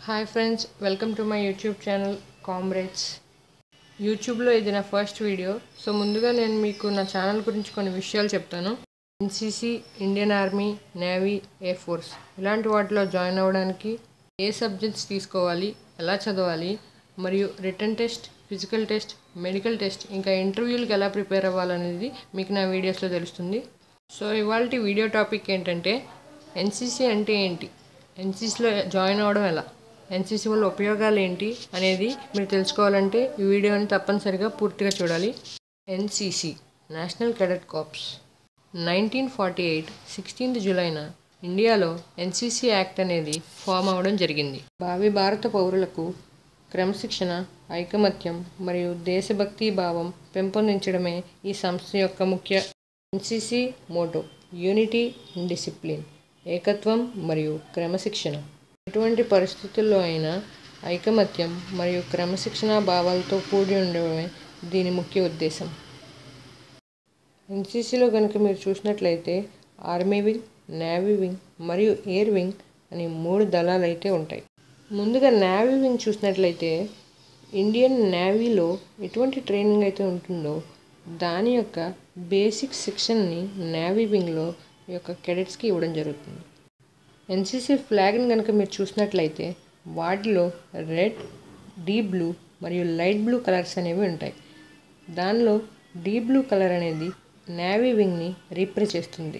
hi friends welcome to my YouTube channel comrades యూట్యూబ్లో ఇది నా ఫస్ట్ వీడియో సో ముందుగా నేను మీకు నా ఛానల్ గురించి కొన్ని విషయాలు చెప్తాను NCC Indian army navy air force ఇలాంటి వాటిలో జాయిన్ అవ్వడానికి ఏ సబ్జెక్ట్స్ తీసుకోవాలి ఎలా చదవాలి మరియు written test physical test medical test ఇంకా ఇంటర్వ్యూలకు ఎలా ప్రిపేర్ అవ్వాలనేది మీకు నా వీడియోస్లో తెలుస్తుంది సో ఇవాళ వీడియో టాపిక్ ఏంటంటే ఎన్సీసీ అంటే ఏంటి ఎన్సీసీలో జాయిన్ అవ్వడం ఎలా ఎన్సీసీ వల్ల ఉపయోగాలు ఏంటి అనేది మీరు తెలుసుకోవాలంటే ఈ వీడియోని తప్పనిసరిగా పూర్తిగా చూడాలి NCC national cadet corps nineteen forty eight sixteenth జూలైన ఇండియాలో ఎన్సీసీ యాక్ట్ అనేది ఫామ్ అవ్వడం జరిగింది భావి భారత పౌరులకు క్రమశిక్షణ ఐకమత్యం మరియు దేశభక్తి భావం పెంపొందించడమే ఈ సంస్థ యొక్క ముఖ్య NCC motto unity and discipline ఏకత్వం మరియు క్రమశిక్షణ ఎటువంటి పరిస్థితుల్లో అయినా ఐకమత్యం మరియు క్రమశిక్షణ భావాలతో కూడి ఉండడమే దీని ముఖ్య ఉద్దేశం ఎన్సీసీలో కనుక మీరు చూసినట్లయితే ఆర్మీ వింగ్ నేవీ వింగ్ మరియు ఎయిర్ వింగ్ అని మూడు దళాలు అయితే ఉంటాయి ముందుగా నేవీ వింగ్ చూసినట్లయితే ఇండియన్ నేవీలో ఎటువంటి ట్రైనింగ్ అయితే ఉంటుందో దాని యొక్క బేసిక్ సెక్షన్ని నేవీ వింగ్లో ఈ యొక్క కెడెట్స్కి ఇవ్వడం జరుగుతుంది ఎన్సీసీ ఫ్లాగ్ని కనుక మీరు చూసినట్లయితే వాటిలో రెడ్ డీప్ బ్లూ మరియు లైట్ బ్లూ కలర్స్ అనేవి ఉంటాయి దానిలో డీప్ బ్లూ కలర్ అనేది నేవీ వింగ్ని రీప్రజెంట్ చేస్తుంది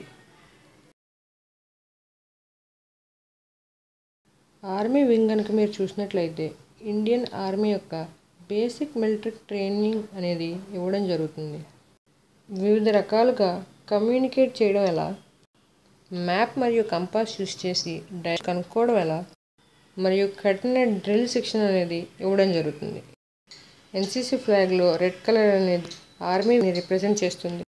ఆర్మీ వింగ్ కనుక మీరు చూసినట్లయితే ఇండియన్ ఆర్మీ యొక్క బేసిక్ మిలిటరీ ట్రైనింగ్ అనేది ఇవ్వడం జరుగుతుంది వివిధ రకాలుగా కమ్యూనికేట్ చేయడం ఎలా మ్యాప్ మరియు కంపాస్ యూస్ చేసి డై కనుక్కోవడం ఎలా మరియు కఠిన డ్రిల్ శిక్షణ అనేది ఇవ్వడం జరుగుతుంది ఎన్సీసీ ఫ్లాగ్లో రెడ్ కలర్ అనేది ఆర్మీని రిప్రజెంట్ చేస్తుంది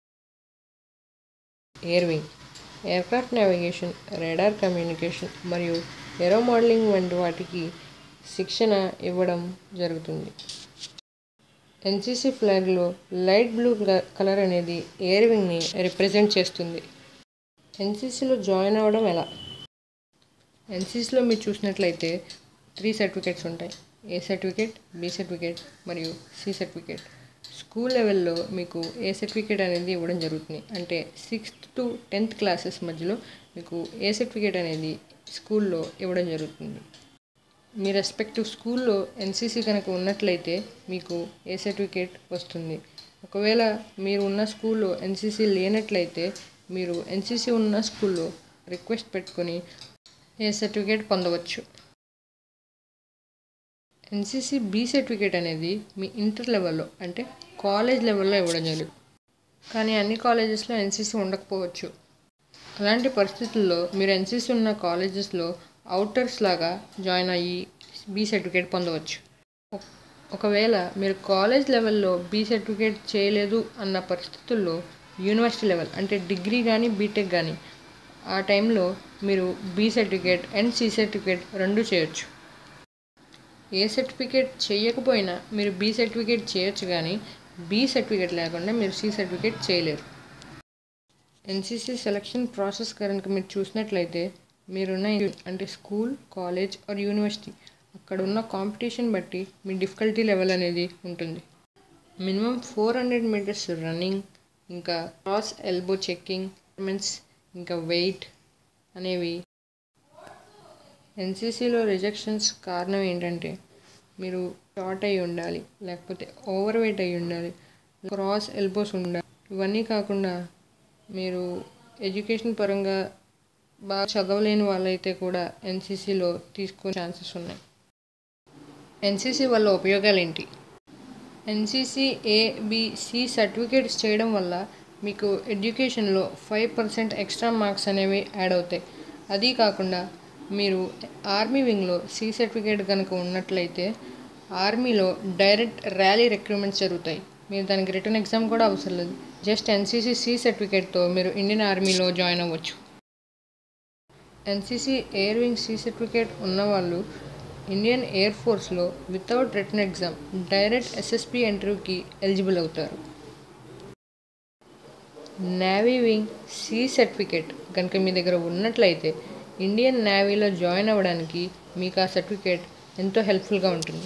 air wing aircraft navigation radar communication మరియు ఏరో మోడలింగ్ వంటి వాటికి శిక్షణ ఇవ్వడం జరుగుతుంది ఎన్సీసీ ఫ్లాగ్లో లైట్ బ్లూ కలర్ అనేది ఎయిర్ వింగ్ని రిప్రజెంట్ చేస్తుంది ఎన్సీసీలో జాయిన్ అవ్వడం ఎలా ఎన్సీసీలో మీరు చూసినట్లయితే త్రీ సర్టిఫికేట్స్ ఉంటాయి ఏ సర్టిఫికేట్ బి సర్టిఫికేట్ మరియు సి సర్టిఫికేట్ స్కూల్ లెవెల్లో మీకు ఏ సర్టిఫికేట్ అనేది ఇవ్వడం జరుగుతుంది అంటే సిక్స్త్ టు టెన్త్ క్లాసెస్ మధ్యలో మీకు ఏ సర్టిఫికేట్ అనేది స్కూల్లో ఇవ్వడం జరుగుతుంది మీ రెస్పెక్టివ్ స్కూల్లో ఎన్సీసీ కనుక ఉన్నట్లయితే మీకు ఏ సర్టిఫికేట్ వస్తుంది ఒకవేళ మీరు ఉన్న స్కూల్లో ఎన్సీసీ లేనట్లయితే మీరు ఎన్సీసీ ఉన్న స్కూల్లో రిక్వెస్ట్ పెట్టుకొని ఏ సర్టిఫికేట్ పొందవచ్చు ఎన్సీసీ బి సర్టిఫికేట్ అనేది మీ ఇంటర్ లెవెల్లో అంటే కాలేజ్ లెవెల్లో ఇవ్వడం జరుగుతుంది కానీ అన్ని కాలేజెస్లో ఎన్సీసీ ఉండకపోవచ్చు అలాంటి పరిస్థితుల్లో మీరు ఎన్సీసీ ఉన్న కాలేజెస్లో అవుటర్స్ లాగా జాయిన్ అయ్యి బి సర్టిఫికేట్ పొందవచ్చు ఒకవేళ మీరు కాలేజ్ లెవెల్లో బి సర్టిఫికేట్ చేయలేదు అన్న పరిస్థితుల్లో యూనివర్సిటీ లెవెల్ అంటే డిగ్రీ కానీ బీటెక్ కానీ ఆ టైంలో మీరు B certificate and C certificate రెండు చేయొచ్చు ఏ సర్టిఫికేట్ చేయకపోయినా మీరు బి సర్టిఫికేట్ చేయొచ్చు కానీ బి సర్టిఫికేట్ లేకుండా మీరు సి సర్టిఫికేట్ చేయలేరు ఎన్సీసీ సెలక్షన్ ప్రాసెస్ కనుక మీరు చూసినట్లయితే మీరున్న అంటే స్కూల్ కాలేజ్ ఆర్ యూనివర్సిటీ అక్కడ ఉన్న కాంపిటీషన్ బట్టి మీ డిఫికల్టీ లెవెల్ అనేది ఉంటుంది minimum four hundred metres running ఇంకా క్రాస్ ఎల్బో చెక్కింగ్ మీన్స్ ఇంకా వెయిట్ అనేవి ఎన్సీసీలో రిజెక్షన్స్ కారణం ఏంటంటే మీరు షార్ట్ అయి ఉండాలి లేకపోతే ఓవర్ వెయిట్ అయి ఉండాలి క్రాస్ ఎల్బోస్ ఉండాలి ఇవన్నీ కాకుండా మీరు ఎడ్యుకేషన్ పరంగా బాగా చదవలేని వాళ్ళైతే కూడా ఎన్సీసీలో తీసుకునే ఛాన్సెస్ ఉన్నాయి ఎన్సీసీ వల్ల ఉపయోగాలు ఏంటి ఎన్సీసీ ఏబిసి సర్టిఫికేట్స్ చేయడం వల్ల మీకు ఎడ్యుకేషన్లో ఫైవ్ పర్సెంట్ ఎక్స్ట్రా మార్క్స్ అనేవి యాడ్ అవుతాయి అది కాకుండా మీరు ఆర్మీ వింగ్లో సి సర్టిఫికేట్ కనుక ఉన్నట్లయితే ఆర్మీలో డైరెక్ట్ ర్యాలీ రిక్రూట్మెంట్స్ జరుగుతాయి మీరు దానికి రిటర్న్ ఎగ్జామ్ కూడా అవసరం లేదు జస్ట్ ఎన్సీసీ సి సర్టిఫికేట్తో మీరు ఇండియన్ ఆర్మీలో జాయిన్ అవ్వచ్చు NCC air wing C certificate ఉన్నవాళ్ళు ఇండియన్ ఎయిర్ ఫోర్స్లో without written exam direct SSB ఇంటర్వ్యూకి ఎలిజిబుల్ అవుతారు నేవీ వింగ్ సి సర్టిఫికేట్ కనుక మీ దగ్గర ఉన్నట్లయితే ఇండియన్ నేవీలో జాయిన్ అవ్వడానికి మీకు ఆ సర్టిఫికేట్ ఎంతో హెల్ప్ఫుల్గా ఉంటుంది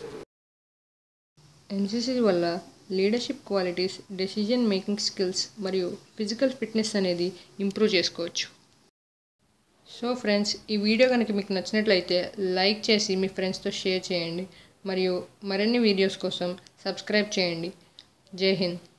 ఎన్సీసీ వల్ల leadership qualities decision making skills మరియు ఫిజికల్ ఫిట్నెస్ అనేది ఇంప్రూవ్ చేసుకోవచ్చు సో ఫ్రెండ్స్ ఈ వీడియో కనుక మీకు నచ్చినట్లయితే లైక్ చేసి మీ ఫ్రెండ్స్తో షేర్ చేయండి మరియు మరిన్ని వీడియోస్ కోసం సబ్స్క్రైబ్ చేయండి జై హింద్